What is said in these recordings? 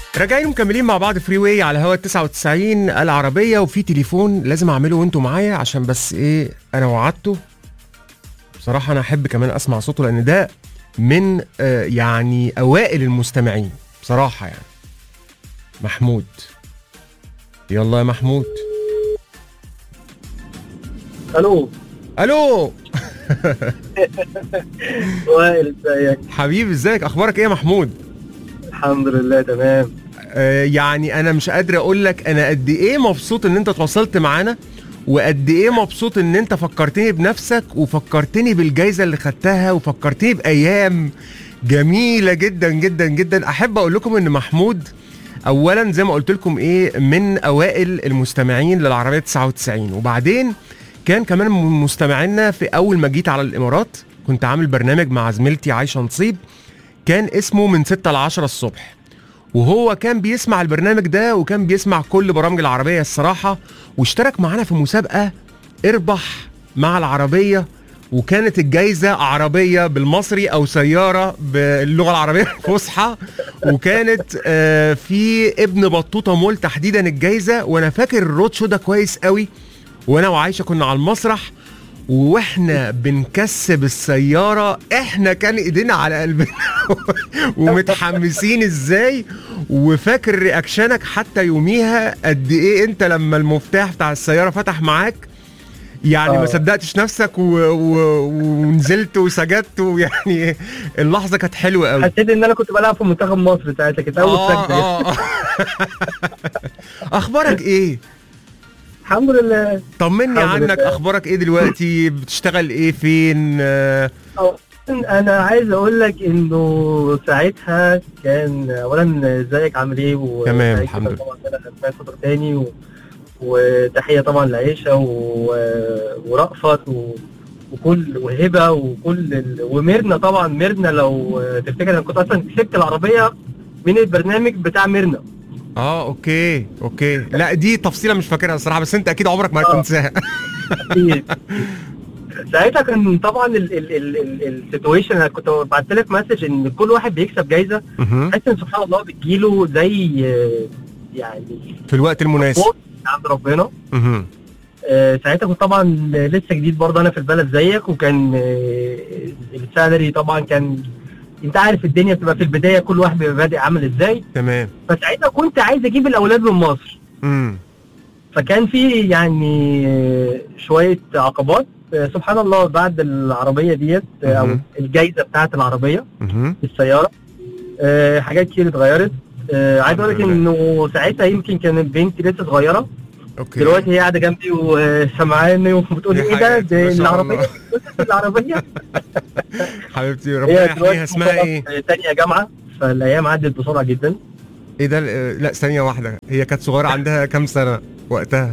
راجعين مكملين مع بعض فري واي على هوا 99 العربيه وفي تليفون لازم اعمله وانتوا معايا عشان بس ايه انا وعدته بصراحه انا احب كمان اسمع صوته لان ده من آه يعني اوائل المستمعين بصراحه يعني محمود يلا يا محمود الو الو وائل ازيك حبيبي ازيك اخبارك ايه يا محمود الحمد لله تمام آه، يعني انا مش قادر اقول لك انا قد ايه مبسوط ان انت تواصلت معانا وقد ايه مبسوط ان انت فكرتني بنفسك وفكرتني بالجائزه اللي خدتها وفكرتني بايام جميله جدا جدا جدا احب اقول لكم ان محمود اولا زي ما قلت لكم ايه من اوائل المستمعين للعربيه 99 وبعدين كان كمان من مستمعينا في اول ما جيت على الامارات كنت عامل برنامج مع زميلتي عايشه نصيب كان اسمه من 6 ل 10 الصبح وهو كان بيسمع البرنامج ده وكان بيسمع كل برامج العربية الصراحة واشترك معانا في مسابقة اربح مع العربية وكانت الجايزة عربية بالمصري أو سيارة باللغة العربية الفصحى وكانت آه، في ابن بطوطة مول تحديدا الجايزة وأنا فاكر الرود شو ده كويس قوي وأنا وعايشة كنا على المسرح واحنا بنكسب السيارة احنا كان ايدينا على قلبنا ومتحمسين ازاي وفاكر رياكشنك حتى يوميها قد ايه انت لما المفتاح بتاع السيارة فتح معاك يعني ما آه. صدقتش نفسك و... و... ونزلت وسجدت ويعني اللحظة كانت حلوة قوي حسيت ان انا كنت بلعب في منتخب مصر ساعتها كانت اول آه سجده آه آه. اخبارك ايه الحمد لله طمني الحمد عنك لله. اخبارك ايه دلوقتي بتشتغل ايه فين آه، انا عايز اقول لك انه ساعتها كان اولا ازيك عامل ايه و- تمام، سعيد الحمد جداً طبعا إن انا سمعت صوتك تاني و... وتحيه طبعا لعيشه و... ورأفت و... وكل وهبه وكل ال... وميرنا طبعا ميرنا لو تفتكر انا كنت اصلا كسبت العربيه من البرنامج بتاع ميرنا اه اوكي اوكي لا دي تفصيله مش فاكرها الصراحه بس انت اكيد عمرك ما آه. هتنساها اكيد ساعتها كان طبعا السيتويشن انا كنت بعت لك مسج ان كل واحد بيكسب جايزه مهم. تحس ان سبحان الله بتجيله زي آه، يعني في الوقت المناسب فوق عند ربنا مهم. آه، ساعتها كنت طبعا لسه جديد برضه انا في البلد زيك وكان آه، السالري طبعا كان انت عارف الدنيا بتبقى في البدايه كل واحد بيبقى بادئ عامل ازاي تمام فساعتها كنت عايز اجيب الاولاد من مصر امم فكان في يعني آه، شويه عقبات آه، سبحان الله بعد العربيه ديت آه، او مهم. الجائزه بتاعت العربيه مهم. السياره آه، حاجات كتير اتغيرت آه، عايز اقول لك الحمد لله. انه ساعتها يمكن كانت بنتي لسه صغيره اوكي دلوقتي هي قاعده جنبي وسمعاني وبتقول لي دي ايه ده حاجة دي ما شاء العربيه الله. بص العربيه حبيبتي ربنا يحميها اسمها ايه خلاص تانية جامعه فالايام عدت بسرعه جدا ايه ده آه، لا ثانيه واحده هي كانت صغيره عندها كام سنه وقتها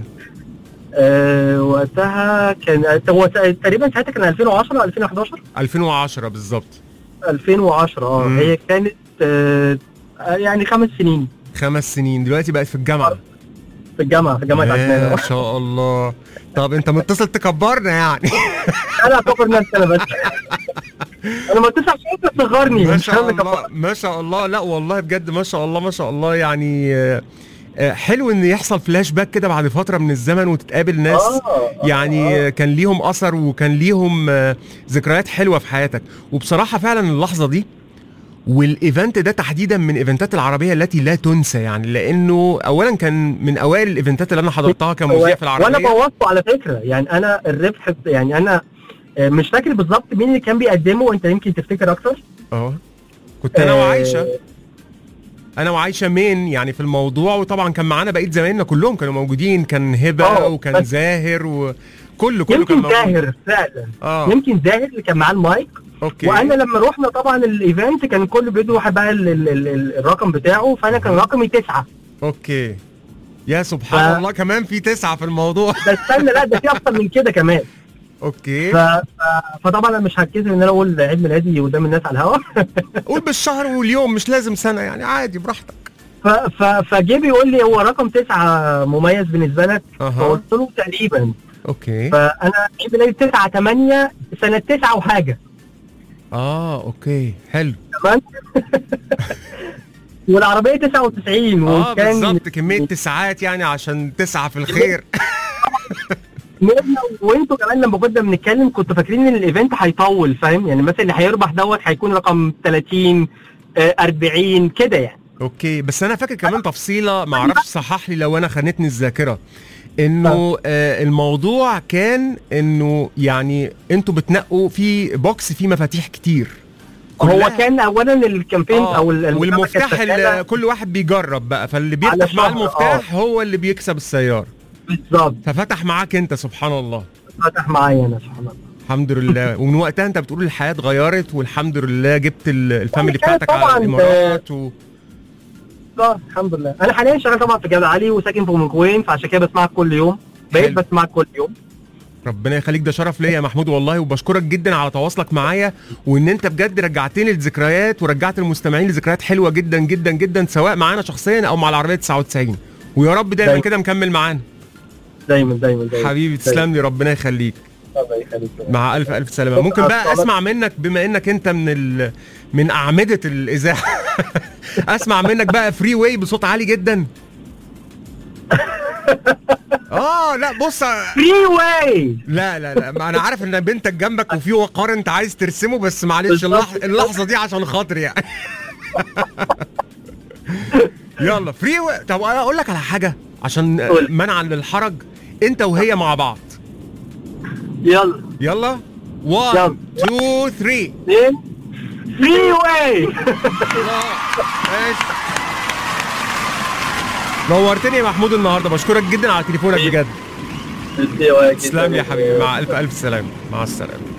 أه وقتها كان هو تقريبا ساعتها كان 2010 2011 2010 بالظبط 2010 اه مم. هي كانت آه يعني خمس سنين خمس سنين دلوقتي بقت في الجامعه في الجامعه في جامعه ما عدنان شاء الله طب انت متصل تكبرنا يعني انا اعتبر نفسي انا بس انا ما تسع شهور تصغرني ما مش شاء أنا الله ما شاء الله لا والله بجد ما شاء الله ما شاء الله يعني آه، آه، حلو ان يحصل فلاش باك كده بعد فتره من الزمن وتتقابل ناس آه، يعني آه. آه، كان ليهم اثر وكان ليهم آه، ذكريات حلوه في حياتك وبصراحه فعلا اللحظه دي والايفنت ده تحديدا من ايفنتات العربيه التي لا تنسى يعني لانه اولا كان من اوائل الايفنتات اللي انا حضرتها كمذيع في وانا العربيه بوظته على فكره يعني انا الربح يعني انا آه، مش فاكر بالظبط مين اللي كان بيقدمه وانت يمكن تفتكر اكتر اه كنت انا آه، وعايشه انا وعايشه مين يعني في الموضوع وطبعا كان معانا بقيه زمايلنا كلهم كانوا موجودين كان هبه آه، وكان بس- زاهر وكله كله كان يمكن موجود زاهر فعلا اه يمكن زاهر اللي كان معاه المايك اوكي وانا لما رحنا طبعا الايفنت كان كل بيدو واحد بقى ال- ال- ال- ال- الرقم بتاعه فانا كان رقمي تسعه اوكي يا سبحان ف- الله كمان في تسعة في الموضوع بس استنى لا ده في اكتر من كده كمان اوكي ف... ف... فطبعا انا مش هتكسف ان انا اقول عيد ميلادي قدام الناس على الهوا قول بالشهر واليوم مش لازم سنة يعني عادي براحتك ف... ف... فجه بيقول لي هو رقم تسعه مميز بالنسبه لك اها فقلت له تقريبا اوكي فانا عيد ميلادي 9 8 سنه 9 وحاجه اه اوكي حلو تمام والعربيه 99 اه وكان بالظبط كميه تسعات يعني عشان تسعى في الخير ميرنا وانتوا كمان لما كنا بنتكلم كنتوا فاكرين ان الايفنت هيطول فاهم يعني مثلا اللي هيربح دوت هيكون رقم 30 آه، 40 كده يعني اوكي بس انا فاكر كمان تفصيله ما اعرفش صحح لي لو انا خانتني الذاكره انه آه الموضوع كان انه يعني انتوا بتنقوا في بوكس فيه مفاتيح كتير هو كلها- كان اولا الكامبين آه، او ال- المسابقة والمفتاح كانت اللي شغالة كل واحد بيجرب بقى فاللي على بيفتح مع شهر، المفتاح هو اللي بيكسب السياره بالظبط ففتح معاك انت سبحان الله فتح معايا انا سبحان الله الحمد لله ومن وقتها انت بتقول الحياه اتغيرت والحمد لله جبت ال- الفاميلي كانت بتاعتك على طبعاً، الامارات و... اه الحمد لله انا حاليا شغال طبعا في جبل علي وساكن في ام كوين فعشان كده بسمعك كل يوم بقيت حلو. بسمعك كل يوم ربنا يخليك ده شرف ليا يا محمود والله وبشكرك جدا على تواصلك معايا وان انت بجد رجعتني لذكريات ورجعت المستمعين لذكريات حلوه جدا جدا جدا سواء معانا شخصيا او مع العربيه 99 ويا رب دايما دايما. كده مكمل معانا دايما دايما دايما حبيبي تسلم لي ربنا يخليك الله يخليك مع الف الف سلامه ممكن بقى اسمع منك بما انك انت من ال... من اعمده الاذاعه اسمع منك بقى فري واي بصوت عالي جدا اه لا بص فري واي لا لا لا ما انا عارف ان بنتك جنبك وفي وقار انت عايز ترسمه بس معلش بالظبط. اللح... اللحظه دي عشان خاطري يعني يلا فري و... طب انا اقول لك على حاجه عشان قول. منعا للحرج انت وهي مع بعض يلا يلا 1 2 3 اثنين فري واي ماشي نورتني يا محمود النهارده بشكرك جدا على تليفونك بجد تسلم يا حبيبي مع الف الف سلامه مع السلامه